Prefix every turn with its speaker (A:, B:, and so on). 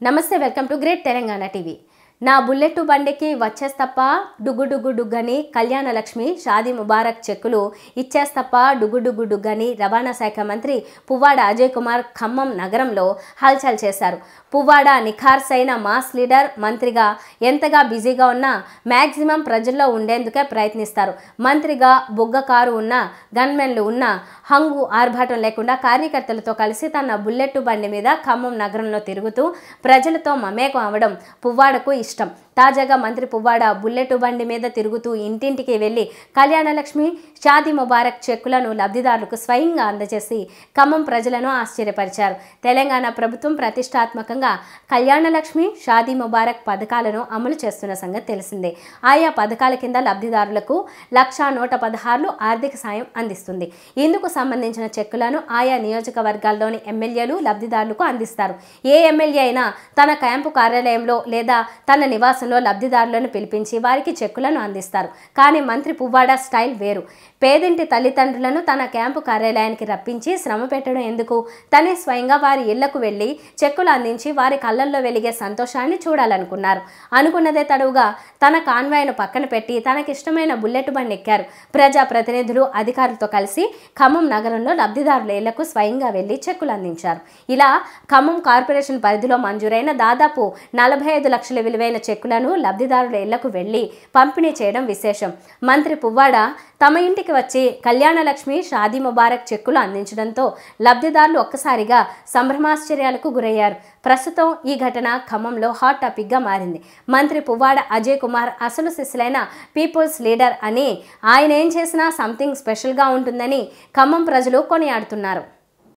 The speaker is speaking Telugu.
A: నమస్తే welcome to great Telangana TV నా బుల్లెట్ బండికి వచ్చేస్తప్ప డుగ్గు డుగ్గు డుగ్గని కళ్యాణ లక్ష్మి షాదీ ముబారక్ చెక్కులు ఇచ్చేస్తప్ప డుగ్గు డుగ్గు డుగ్గని రవాణా శాఖ మంత్రి పువ్వాడ అజయ్ కుమార్ ఖమ్మం నగరంలో హల్చల్ చేశారు పువ్వాడ నిఖార్సైన మాస్ లీడర్ మంత్రిగా ఎంతగా బిజీగా ఉన్నా మ్యాక్సిమం ప్రజల్లో ఉండేందుకే ప్రయత్నిస్తారు మంత్రిగా బుగ్గ కారు ఉన్న గన్మెన్లు ఉన్న హంగు ఆర్భాటం లేకుండా కార్యకర్తలతో కలిసి తన బుల్లెట్ బండి మీద ఖమ్మం నగరంలో తిరుగుతూ ప్రజలతో మమేకం అవడం పువ్వాడకు ఇష్టం తాజాగా మంత్రి పువ్వాడ బుల్లెట్ బండి మీద తిరుగుతూ ఇంటింటికి వెళ్లి కళ్యాణలక్ష్మి షాదీ ముబారక్ చెక్కులను లబ్ధిదారులకు స్వయంగా అందజేసి ఖమ్మం ప్రజలను ఆశ్చర్యపరిచారు తెలంగాణ ప్రభుత్వం ప్రతిష్టాత్మకంగా కళ్యాణలక్ష్మి షాదీ ముబారక్ పథకాలను అమలు చేస్తున్న సంగతి తెలిసిందే ఆయా పథకాల కింద లబ్ధిదారులకు లక్షా నూట పదహారులు ఆర్థిక సాయం అందిస్తుంది ఇందుకు సంబంధించిన చెక్కులను ఆయా నియోజకవర్గాల్లోని ఎమ్మెల్యేలు లబ్ధిదారులకు అందిస్తారు ఏ ఎమ్మెల్యే అయినా తన క్యాంపు కార్యాలయంలో లేదా తన నివాసంలో లబ్ధిదారులను పిలిపించి వారికి చెక్కులను అందిస్తారు కానీ మంత్రి పువ్వాడ స్టైల్ వేరు పేదింటి తల్లిదండ్రులను తన క్యాంపు కార్యాలయానికి రప్పించి శ్రమ పెట్టడం ఎందుకు తనే స్వయంగా వారి ఇళ్లకు వెళ్ళి చెక్కులు అందించి వారి కళ్ళల్లో వెలిగే సంతోషాన్ని చూడాలనుకున్నారు అనుకున్నదే తడువుగా తన కాన్వాయ్ను పక్కన పెట్టి తనకిష్టమైన బుల్లెట్ బండి ఎక్కారు ప్రజా ప్రతినిధులు అధికారులతో కలిసి ఖమ్మం నగరంలో లబ్ధిదారుల ఇళ్లకు స్వయంగా వెళ్లి చెక్కులు అందించారు ఇలా ఖమ్మం కార్పొరేషన్ పరిధిలో మంజూరైన దాదాపు నలభై ఐదు లక్షల విలువైన చెక్కులను లబ్ధిదారుల ఇళ్లకు వెళ్లి పంపిణీ చేయడం విశేషం మంత్రి పువ్వాడ తమ ఇంటికి వచ్చి కళ్యాణలక్ష్మి షాదీ ముబారక్ చెక్కులు అందించడంతో లబ్ధిదారులు ఒక్కసారిగా సంభ్రమాశ్చర్యాలకు గురయ్యారు ప్రస్తుతం ఈ ఘటన ఖమ్మంలో హాట్ టాపిక్గా మారింది మంత్రి పువ్వాడ అజయ్ కుమార్ అసలు శిశులైన పీపుల్స్ లీడర్ అని ఆయన ఏం చేసినా సంథింగ్ స్పెషల్గా ఉంటుందని ఖమ్మం ప్రజలు కొనియాడుతున్నారు